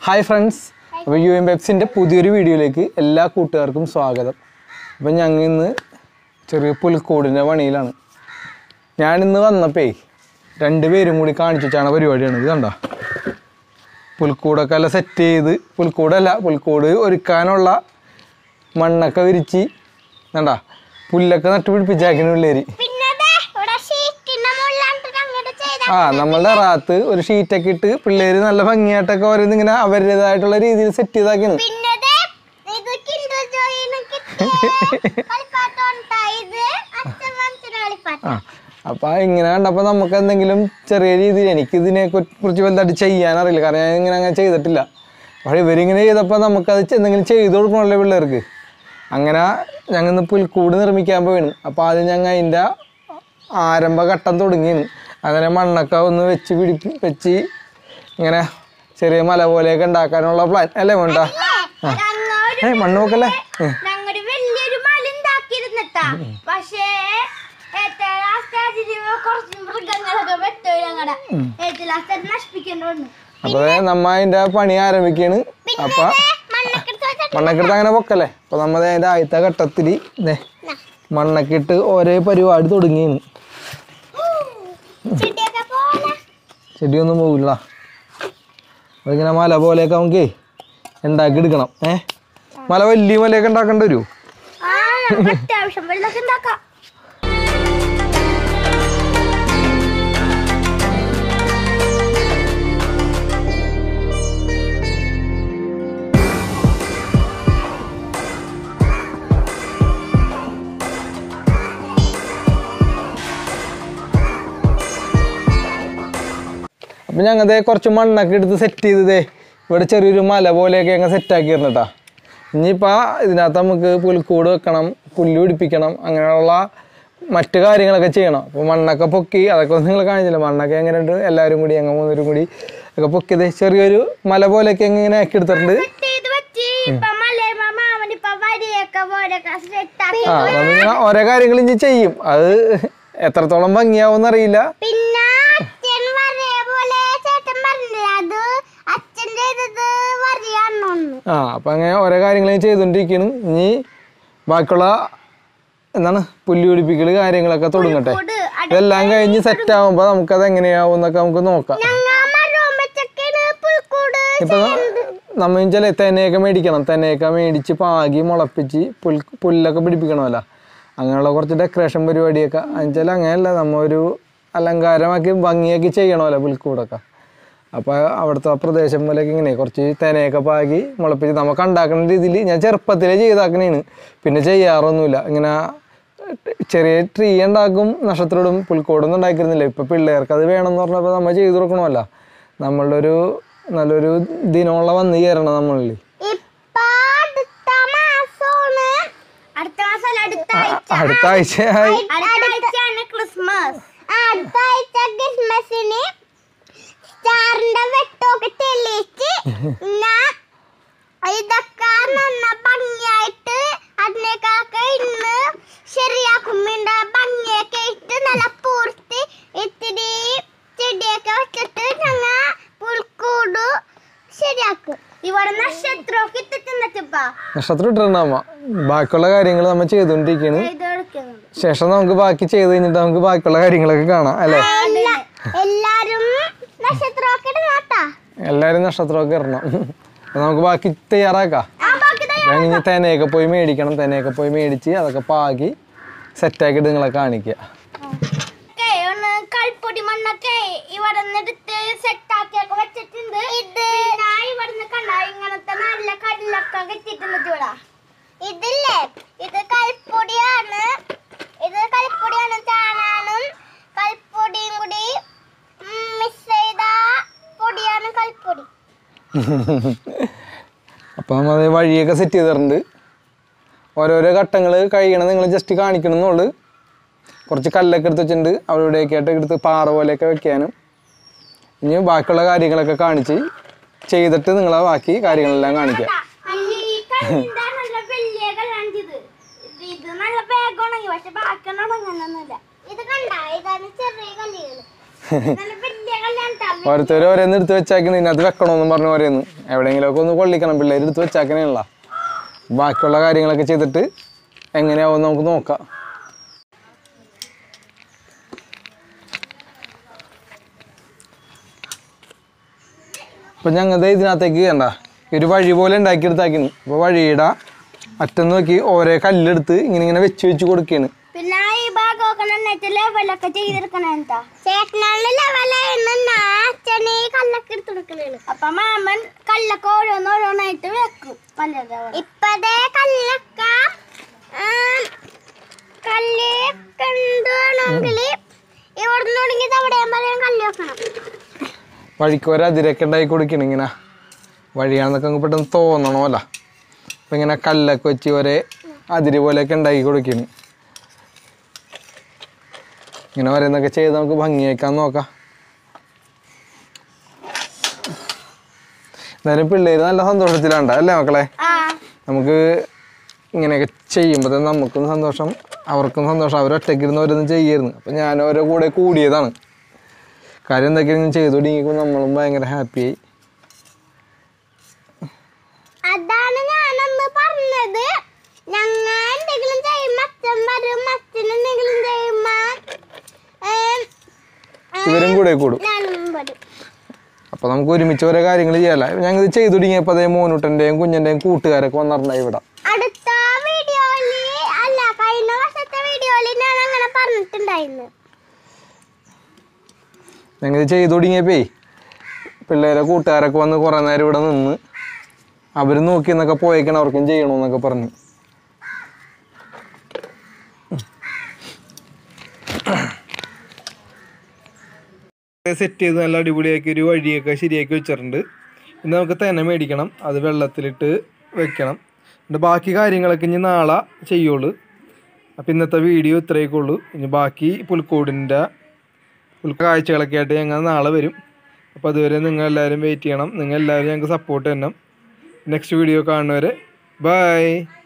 Hi friends അപ്പോൾ U M വെബ്സിൻ്റെ പുതിയൊരു വീഡിയോയിലേക്ക് എല്ലാ കൂട്ടുകാർക്കും സ്വാഗതം അപ്പം ഞങ്ങൾ ഇന്ന് ചെറിയ പുൽക്കൂടിൻ്റെ പണിയിലാണ് ഞാനിന്ന് വന്നപ്പേ രണ്ട് പേരും കൂടി കാണിച്ചു വെച്ചാണ് പരിപാടിയാണ് ഇത് കണ്ടോ പുൽക്കൂടൊക്കെ എല്ലാം സെറ്റ് ചെയ്ത് പുൽക്കൂടല്ല പുൽക്കൂട് ഒരുക്കാനുള്ള മണ്ണൊക്കെ വിരിച്ച് കണ്ടാ പുല്ലൊക്കെ നട്ടുപിടിപ്പിച്ചാക്കിന് പിള്ളേര് പിന്നെ ദേ ഇവിടെ ഷീറ്റിന്റെ മുകളിലാണ് അങ്ങോട്ട് ചെയ്ത ആ നമ്മളുടെ റാത്ത് ഒരു ഷീറ്റൊക്കെ ഇട്ട് പിള്ളേര് നല്ല ഭംഗിയായിട്ടൊക്കെ ഓരോന്ന് ഇങ്ങനെ അവരുടേതായിട്ടുള്ള രീതിയിൽ സെറ്റ് ചെയ്താക്കിയാണ് പിന്നെ ദേ ഇത് കിൻഡർ ജോയിന് കിട്ടിയ കളിപ്പാട്ടം ഇത് അച്ഛൻ വാങ്ങിച്ച കളിപ്പാട്ടം ആ അപ്പൊ ഇങ്ങനെ കണ്ടപ്പോ നമുക്ക് എന്തെങ്കിലും ചെറിയ രീതിയിൽ എനിക്ക് ഇതിനെ കു- കുറിച്ച് വലുതായിട്ട് ചെയ്യാൻ അറിയില്ല കാരണം ഞാൻ ഇങ്ങനെ അങ്ങനെ ചെയ്തിട്ടില്ല പക്ഷെ ഇവരിങ്ങനെ ചെയ്തപ്പോൾ നമുക്കത് ചെ- എന്തെങ്കിലും ചെയ്തു കൊടുക്കണമല്ലോ പിള്ളേർക്ക് അങ്ങനെ ഞങ്ങൾ ഇന്ന് പുൽക്കൂട് നിർമ്മിക്കാൻ പോയിണ് അപ്പോൾ ആദ്യം ഞങ്ങൾ അതിൻ്റെ ആരംഭഘട്ടം തുടങ്ങിയാണ് അങ്ങനെ മണ്ണൊക്കെ ഒന്ന് വെച്ച് പിടിപ്പി വെച്ച് ഇങ്ങനെ ചെറിയ മല പോലെയൊക്കെ ഉണ്ടാക്കാനുള്ള പ്ലാൻ അല്ലേ വേണ്ട ആ ഞങ്ങളൊരു ഏ മണ്ണ് നോക്കല്ലേ ഏ. ഞങ്ങളൊരു വലിയൊരു മല ഉണ്ടാക്കിയിരുന്നിട്ടാ പക്ഷേ ഏറ്റവും ലാസ്റ്റ് അതില് കുറച്ച് മൃഗങ്ങളൊക്കെ വെട്ടോ ഞങ്ങളുടെ ഏറ്റവും ലാസ്റ്റ് അത് നശിപ്പിക്കേണ്ടി അപ്പോൾ നമ്മ അതിൻ്റെ പണി ആരംഭിക്കുകയാണ് അപ്പോൾ മണ്ണൊക്കെ എടുത്ത് വെച്ചിട്ട് മണ്ണൊക്കെ ഇട്ട് അങ്ങനെ പൊക്കല്ലേ അപ്പൊ നമ്മ ദേ അതിന്റെ ആദ്യത്തെ ഘട്ടത്തിൽ മണ്ണൊക്കെ ഇട്ട് ഓരോ പരിപാടി തുടങ്ങിയാണ് ചെടിയൊക്കെ പോലെ ചെടിയൊന്നും പോകില്ല അതിങ്ങനെ മല പോലെയൊക്കെ നമുക്ക് ഉണ്ടാക്കി എടുക്കണം ഏ മല വലിയ മലയൊക്കെ ഉണ്ടാക്കേണ്ടി വരുമോ ആ നമുക്ക് അത്യാവശ്യം വെള്ളമൊക്കെ ഉണ്ടാക്കാം അപ്പം ഞങ്ങൾ കുറച്ച് മണ്ണൊക്കെ എടുത്ത് സെറ്റ് ചെയ്തതേ ഇവിടെ ചെറിയൊരു മല പോലെയൊക്കെ ഞങ്ങൾ സെറ്റാക്കി കേട്ടാ ഇനിയിപ്പോൾ ഇതിനകത്ത് നമുക്ക് പുൽക്കൂട് വെക്കണം പുല്ല് പിടിപ്പിക്കണം അങ്ങനെയുള്ള മറ്റു കാര്യങ്ങളൊക്കെ ചെയ്യണം അപ്പോൾ മണ്ണൊക്കെ പൊക്കി അതൊക്കെ ഒന്നും നിങ്ങൾ കാണിച്ചില്ല മണ്ണൊക്കെ എങ്ങനെയുണ്ട് എല്ലാവരും കൂടി ഞങ്ങൾ മൂന്നൂരും കൂടി ഒക്കെ പൊക്കിയത് ചെറിയൊരു മല പോലെയൊക്കെ ഇങ്ങനെ ആക്കി എടുത്തിട്ടുണ്ട് ഇത് വെച്ച് ഇപ്പൊ മലയമ്മ മാമൻ ഇപ്പൊ വരിയൊക്കെ പോലൊക്കെ സെറ്റാക്കി ആ നമ്മളിങ്ങനെ ഓരോ കാര്യങ്ങൾ ഇനി ചെയ്യും അത് എത്രത്തോളം ഭംഗിയാവും അറിയില്ല പിന്നെ അച്ഛൻ വരയ പോലെ ചേട്ടൻ പറഞ്ഞില്ല അത് അച്ഛൻ ചെയ്തത് വരിയാണെന്ന് ആ അപ്പം അങ്ങനെ ഓരോ കാര്യങ്ങൾ ചെയ്തുകൊണ്ടിരിക്കുന്നു ഇനി ബാക്കിയുള്ള എന്താണ് പുല്ല് പിടിപ്പിക്കൽ കാര്യങ്ങളൊക്കെ തുടങ്ങട്ടെ ഇതെല്ലാം കഴിഞ്ഞ് സെറ്റ് ആകുമ്പോൾ നമുക്കത് എങ്ങനെയാവും എന്നൊക്കെ നമുക്ക് നോക്കാം ഞങ്ങ മരവും വെച്ചൊക്കെയാണ് പുൽക്കൂട് ഇപ്പൊ നമ്മൾ ചില തെനയൊക്കെ മേടിക്കണം തെനയൊക്കെ മേടിച്ച് പാകി മുളപ്പിച്ച് പുൽ പുല്ലൊക്കെ പിടിപ്പിക്കണമല്ലോ അങ്ങനെയുള്ള കുറച്ച് ഡെക്കറേഷൻ പരിപാടിയൊക്കെ എന്നുവെച്ചാൽ അങ്ങനെയല്ല നമ്മ ഒരു അലങ്കാരമാക്കി ഭംഗിയാക്കി ചെയ്യണമല്ലോ പുൽക്കൂടൊക്കെ അപ്പോൾ അവിടുത്തെ ആ പ്രദേശം പോലെയൊക്കെ ഇങ്ങനെ കുറച്ച് തെനയൊക്കെ പാകി മുളപ്പിച്ച് നമുക്ക് ഉണ്ടാക്കുന്ന രീതിയിൽ ഞാൻ ചെറുപ്പത്തിലേ ചെയ്താക്കണേണ് പിന്നെ ചെയ്യാറൊന്നുമില്ല ഇങ്ങനെ ചെറിയ ട്രീ ഉണ്ടാക്കും നക്ഷത്രമിടും പുൽക്കൂടൊന്നും ഉണ്ടാക്കിയിരുന്നില്ല ഇപ്പം പിള്ളേർക്ക് അത് വേണമെന്ന് പറഞ്ഞപ്പോൾ നമ്മൾ ചെയ്തു കൊടുക്കണമല്ലോ നമ്മളുടെ ഒരു നല്ലൊരു ദിനമുള്ള വന്ന് ചേരണം നമ്മളിൽ ഇപ്പൊ അടുത്ത മാസമാണ് അടുത്ത മാസം അല്ല, അടുത്ത ആഴ്ച അടുത്ത ആഴ്ചയായി അടുത്ത ആഴ്ചയാണ് ക്രിസ്മസ് അടുത്ത ആഴ്ച ക്രിസ്മസിന് സ്റ്റാറിന്റെ വെട്ടമൊക്കെ തെളിയിച്ച് ഞാൻ ഇതൊക്കെ നന്ന ഭംഗിയായിട്ട് അതിനേക്കൊക്കെ ഇന്ന് ശരിയാക്കുമ്പോണ്ട് ഭംഗിയൊക്കെ ഇട്ട് നല്ല പൂർത്തി ഇത്തിരി ചെടിയൊക്കെ വെച്ചിട്ട് ഞങ്ങ പുൽക്കൂട് ശരിയാക്കും ഇവിടെ നക്ഷത്രമൊക്കെ ഇട്ടിട്ടുണ്ടപ്പാ നക്ഷത്രം ഇട്ടിട്ടുണ്ടാവുക ബാക്കിയുള്ള കാര്യങ്ങൾ നമ്മൾ ചെയ്തുകൊണ്ടിരിക്കുകയാണ് ഇത് എടുക്കുന്നത് ശേഷം നമുക്ക് ബാക്കി ചെയ്ത് കഴിഞ്ഞിട്ട് നമുക്ക് ബാക്കിയുള്ള കാര്യങ്ങളൊക്കെ കാണാം അല്ലേ എല്ലാ- എല്ലാരും നക്ഷത്രമൊക്കെ ഇടുന്നാട്ടാ എല്ലാവരും നക്ഷത്രമൊക്കെ ഇടണം അപ്പൊ നമുക്ക് ബാക്കി തയ്യാറാക്കാം ആ ബാക്കി ദേ ഞാൻ ഇനി തെനയൊക്കെ പോയി മേടിക്കണം തെനയൊക്കെ പോയി മേടിച്ച് അതൊക്കെ പാകി സെറ്റാക്കിയിട്ട് നിങ്ങളെ കാണിക്കുക ഒക്കെ ഒന്ന് കൽപ്പൊടി മണ്ണൊക്കെ ഇവിടെ എടുത്ത് സെറ്റ് ആക്കിയൊക്കെ വെച്ചിട്ടുണ്ട് ഇത് ഇവിടുന്ന് കണ്ട ഇങ്ങനത്തെ നല്ല കല്ലൊക്കെ കെട്ടിട്ടുണ്ട് ഇവിടെ ഇതില്ലേ ഇത് കൽപ്പൊടിയാണ് ഇത് കൽപ്പൊടിയാണ് ചാണാനും കൽപ്പൊടിയും കൂടി മിക്സ് ചെയ്ത പൊടിയാണ് കൽപ്പൊടി അപ്പോൾ നമ്മൾ വഴിയൊക്കെ സെറ്റ് ചെയ്തിട്ടുണ്ട് ഓരോരോ ഘട്ടങ്ങൾ കഴിയണം നിങ്ങൾ ജസ്റ്റ് കാണിക്കണം എന്നുള്ളു കുറച്ച് കല്ലൊക്കെ എടുത്ത് വെച്ചിട്ടുണ്ട് അവിടെ ഇവിടെയൊക്കെ ആയിട്ട് എടുത്ത് പാറ പോലെയൊക്കെ വെക്കാനും ഇനി ബാക്കിയുള്ള കാര്യങ്ങളൊക്കെ കാണിച്ച് ചെയ്തിട്ട് നിങ്ങളെ ബാക്കി കാര്യങ്ങളെല്ലാം കാണിക്കാം ഈ കല്ലിന്റെ നല്ല വലിയ കല്ലാണ് ഇത് ഇത് നല്ല വേഗം ഉണങ്ങി പക്ഷെ ബാക്കി ഉണങ്ങുന്നൊന്നുമില്ല ഇത് കണ്ട ഇതാണ് ചെറിയ കല്ലുകൾ നല്ല വലിയ കല്യാണം ഓരോരുത്തർ ഓരോന്ന് എടുത്ത് വെച്ചാക്കണ ഇതിനകത്ത് വെക്കണമെന്നും പറഞ്ഞു ഓരോന്ന് എവിടെയെങ്കിലുമൊക്കെ ഒന്ന് കൊള്ളിക്കണം പിള്ളേർ എടുത്ത് വെച്ചാക്കണേയുള്ള ബാക്കിയുള്ള കാര്യങ്ങളൊക്കെ ചെയ്തിട്ട് എങ്ങനെയാവും നമുക്ക് നോക്കാം ഇപ്പം ഞങ്ങൾ ഇതിനകത്തേക്ക് കണ്ട ഒരു വഴി പോലെ ഉണ്ടാക്കിയെടുത്താക്കിന് അപ്പോൾ വഴിയുടെ അറ്റം നോക്കി ഓരോ കല്ലെടുത്ത് ഇങ്ങനെ ഇങ്ങനെ വെച്ച് വെച്ച് കൊടുക്കുകയാണ് പിന്നെ ഈ ഭാഗമൊക്കെ നന്നായിട്ട് ലെവലൊക്കെ ചെയ്തെടുക്കണം എന്താ ചേട്ടനാണ് ലെവലായിരുന്നു അച്ഛനെ ഈ കല്ലൊക്കെ എടുത്ത് കൊടുക്കണേണ് അപ്പൊ മാമൻ കല്ലൊക്കെ ഓരോന്ന് ഓരോന്നായിട്ട് വെക്കും ഇപ്പതേ കല്ലൊക്കെ ആം, കല്ല് കണ്ടുവാണെങ്കിൽ ഇവിടുന്ന് തുടങ്ങിയത് അവിടെ പറയാൻ കല്ല് വെക്കണം വഴിക്ക് ഒരു അതിരൊക്കെ ഉണ്ടാക്കി കൊടുക്കണം ഇങ്ങനെ വഴിയാണെന്നൊക്കെ അങ്ങ് പെട്ടെന്ന് തോന്നണമല്ല അപ്പം ഇങ്ങനെ കല്ലൊക്കെ വെച്ച് ഒരേ അതിര് പോലെയൊക്കെ ഉണ്ടാക്കി കൊടുക്കണം ഇങ്ങനെ ഓരോന്നൊക്കെ ചെയ്ത് നമുക്ക് ഭംഗിയാക്കാൻ നോക്കാം എന്തായാലും പിള്ളേര് നല്ല സന്തോഷത്തിലാണ്ട അല്ലേ മക്കളെ ആ നമുക്ക് ഇങ്ങനെയൊക്കെ ചെയ്യുമ്പോൾ തന്നെ നമുക്കും സന്തോഷം അവർക്കും സന്തോഷം അവർ ഒറ്റയ്ക്കിരുന്ന് ഓരോന്നും ചെയ്യായിരുന്നു അപ്പം ഞാൻ ഓരോ കൂടെ കൂടിയതാണ് കാര്യം എന്തൊക്കെയാണ് ചെയ്തു തുടങ്ങിയപ്പോൾ നമ്മളും ഭയങ്കര ഹാപ്പിയായി അതാണ് ഞാനന്ന് പറഞ്ഞത് ഞങ്ങൾ എന്തെങ്കിലും ചെയ്യുമ്പോ അച്ഛൻ വരും അച്ഛൻ എന്തെങ്കിലും ചെയ്യുമ്പോ ഏം, ഇവരും കൂടെ കൂടും ഞാനും വരും അപ്പോൾ നമുക്ക് ഒരുമിച്ച് ഓരോ കാര്യങ്ങൾ ചെയ്യാമല്ല ഞങ്ങൾ ഇത് ചെയ്തു തുടങ്ങിയപ്പോൾ അതേ മോനൂട്ടൻ്റെയും കുഞ്ഞൻ്റെയും കൂട്ടുകാരൊക്കെ വന്നിട്ടുണ്ടായി ഇവിടെ അടുത്ത വീഡിയോയില് അല്ല കഴിഞ്ഞ വർഷത്തെ വീഡിയോയില് ഞാൻ അങ്ങനെ പറഞ്ഞിട്ടുണ്ടായിരുന്നു ഞങ്ങൾ ഇത് ചെയ്തു തുടങ്ങിയപ്പേ പിള്ളേരെ കൂട്ടുകാരൊക്കെ വന്ന് കുറേ നേരം ഇവിടെ നിന്ന് അവർ നോക്കി എന്നൊക്കെ പോയേക്കണം അവർക്കും ചെയ്യണമെന്നൊക്കെ പറഞ്ഞു സെറ്റ് ചെയ്ത് നല്ല അടിപൊളിയാക്കി ഒരു വഴിയൊക്കെ ശരിയാക്കി വെച്ചിട്ടുണ്ട് ഇനി നമുക്ക് തെന മേടിക്കണം അത് വെള്ളത്തിലിട്ട് വെക്കണം എന്നിട്ട് ബാക്കി കാര്യങ്ങളൊക്കെ ഇനി നാളെ ചെയ്യുള്ളൂ അപ്പോൾ ഇന്നത്തെ വീഡിയോ ഇത്രയൊക്കെ ഉള്ളൂ ഇനി ബാക്കി പുൽക്കോടിൻ്റെ കാഴ്ചകളൊക്കെ ആയിട്ട് ഞങ്ങൾ നാളെ വരും അപ്പോൾ അതുവരെ നിങ്ങൾ എല്ലാവരും വെയിറ്റ് ചെയ്യണം നിങ്ങൾ എല്ലാവരും ഞങ്ങൾക്ക് സപ്പോർട്ട് ചെയ്യണം നെക്സ്റ്റ് വീഡിയോ കാണുന്നവരെ ബൈ